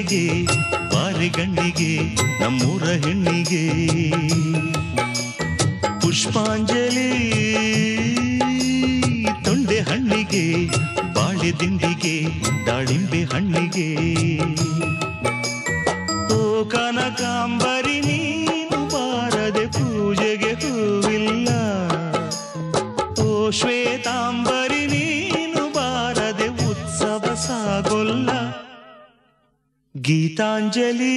ಗಂಡಿಗೆ ಬಾರಿ ಗಂಡಿಗೆ ನಮ್ಮೂರ ಹೆಣ್ಣಿಗೆ ಪುಷ್ಪಾಂಜಲಿ ತೊಂಡೆ ಹಣ್ಣಿಗೆ ಬಾಳೆ ದಿಂಡಿಗೆ ದಾಳಿಂಬೆ ಹಣ್ಣಿಗೆ ಓ ಕನಕಾಂಬರಿ ನೀನು ಬಾರದೆ ಪೂಜೆಗೆ ಹೂವಿಲ್ಲ ಓ ಶ್ವೇತಾಂಬರಿ ನೀನು ಬಾರದೆ ಉತ್ಸವ ಸಾಗೊಲ್ಲ ಗೀತಾಂಜಲಿ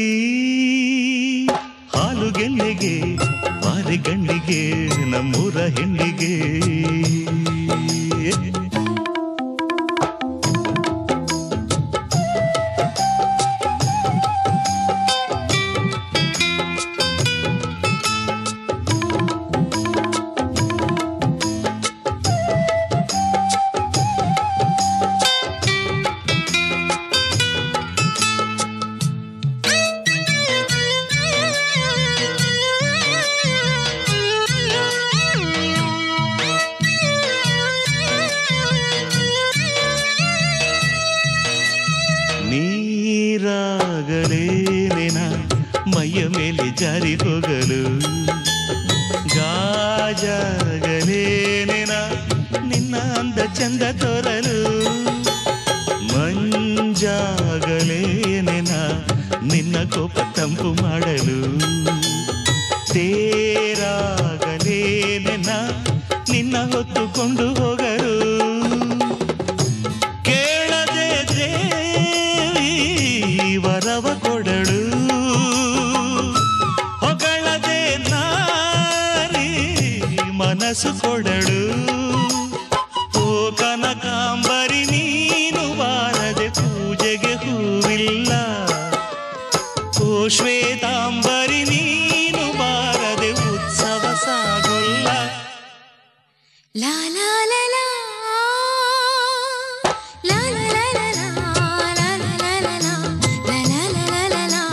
ಹಾಲು ಗೆಲ್ಲೆಗೆ ಬಾರಿ ಗಂಡಿಗೆ ನಮ್ಮೂರ ಹೆಣ್ಣಿಗೆ ನೀರಾಗಲೇನೆನ ಮೈಯ ಮೇಲೆ ಜಾರಿ ಹೋಗಲು ಗಾಜಾಗಲೇನೆನ ನಿನ್ನ ಅಂದ ಚಂದ ತೋರಲು ಮಂಜಾಗಲೇನೆನ ನಿನ್ನ ಕೋಪ ತಂಪು ಮಾಡಲು ತೇರಾಗಲೇನೆನ ನಿನ್ನ ಹೊತ್ತುಕೊಂಡು ಹೋಗಲು ಕೇಳದೆ ದೇವಿ ವರವ ಕೊಡಳು ಹೊಗಳದೆ ನಾರಿ ಮನಸ್ಸು ಕೊಡಳು ಓ ಕನಕಾಂಬರಿ ನೀನು ಬಾರದೆ ಪೂಜೆಗೆ ಹೂವಿಲ್ಲ ಓ ಶ್ವೇತಾಂಬರಿ ನೀನು ಬಾರದೆ ಉತ್ಸವ ಸಾಗೊಲ್ಲ ಲಾ ಲಾ ಲಾ ಲಾ. ಲಾ ಲಾ ಲಾ ಲಾ ಲಾ. ಲಾ ಲಾ ಲಾ ಲಾ ಲಾ. ಲಾ ಲಾ ಲಾ ಲಾ ಲಾ ಲಾ.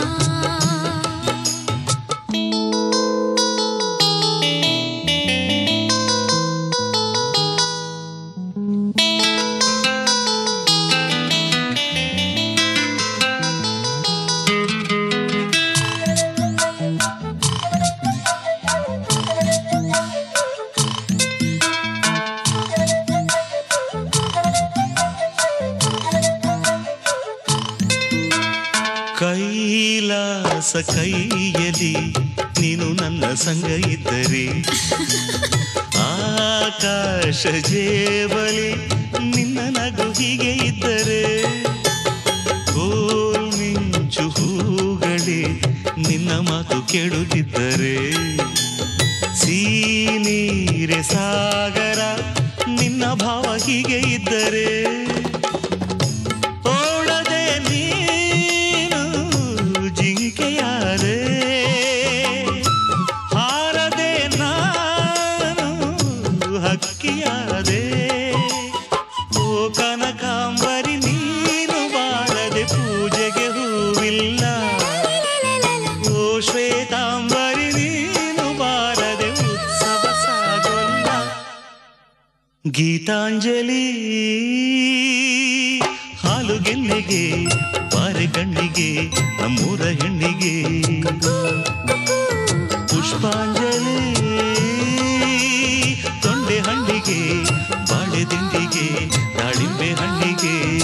ಕೈಲಾಸ ಕೈಯಲಿ ನೀನು ನನ್ನ ಸಂಗ ಇದ್ದರೆ ಆಕಾಶ ಜೇಬಲಿ ನಿನ್ನ ನಗು ಹೀಗೆ ಇದ್ದರೆ ಗೋಲ್ ಮಿಂಚು ಹೂಗಳೇ ನಿನ್ನ ಮಾತು ಕೇಳುತ್ತಿದ್ದರೆ ಸೀನೀರೆ ಸಾಗರ ನಿನ್ನ ಭಾವ ಹೀಗೆ ಇದ್ದರೆ ಓಡದೆ ನೀನು ಜಿಂಕೆಯಾದೆ ಹಾರದೆ ನಾನು ಹಕ್ಕಿಯಾದೆ ಓ ಕನಕಾಂಬರಿ ನೀನು ಬಾರದೆ ಪೂಜೆಗೆ ಹೂವಿಲ್ಲ ಓ ಶ್ವೇತಾಂಬರಿ ನೀನು ಬಾರದೆ ಉತ್ಸವ ಸಾಗೊಲ್ಲ ಗೀತಾಂಜಲಿ ಹಾಲು ಗೆಲ್ಲೆಗೆ ಬಾರೆ ಗಣ್ಣಿಗೆ ನಮ್ಮೂರ ಹೆಣ್ಣಿಗೆ ಪುಷ್ಪಾಂಜಲಿ ತೊಂಡೆ ಹಣ್ಣಿಗೆ ಬಾಳೆ ದಿಂಡಿಗೆ ದಾಳಿಂಬೆ ಹಣ್ಣಿಗೆ